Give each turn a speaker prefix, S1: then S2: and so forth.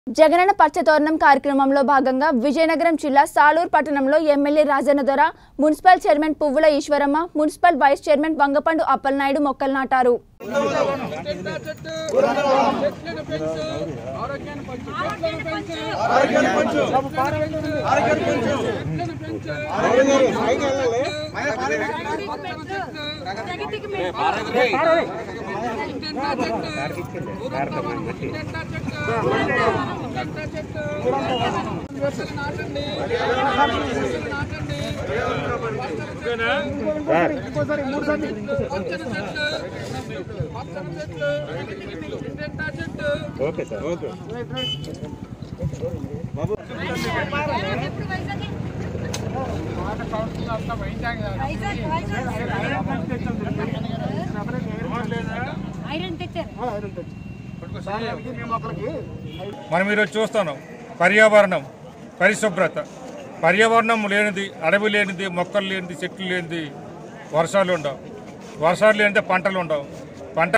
S1: జగనన్న పచ్చతోరణం కార్యక్రమంలో భాగంగా విజయనగరం జిల్లా సాలూరు పట్టణంలో ఎమ్మెల్యే రాజన్న దొర municipal chairman Puvvula Eswaramma municipal vice chairman Vangapandu Appalanaidu మొక్కలు నాటారు
S2: ఓకే సార్ ఓకే
S3: ఐరన్ తెచ్చారు
S4: మనం ఈరోజు చూస్తున్నాం పర్యావరణం పరిశుభ్రత పర్యావరణం లేనిది అడవి లేనిది మొక్కలు లేనిది చెట్లు లేనిది వర్షాలు ఉండవు వర్షాలు లేనిదే పంటలు ఉండవు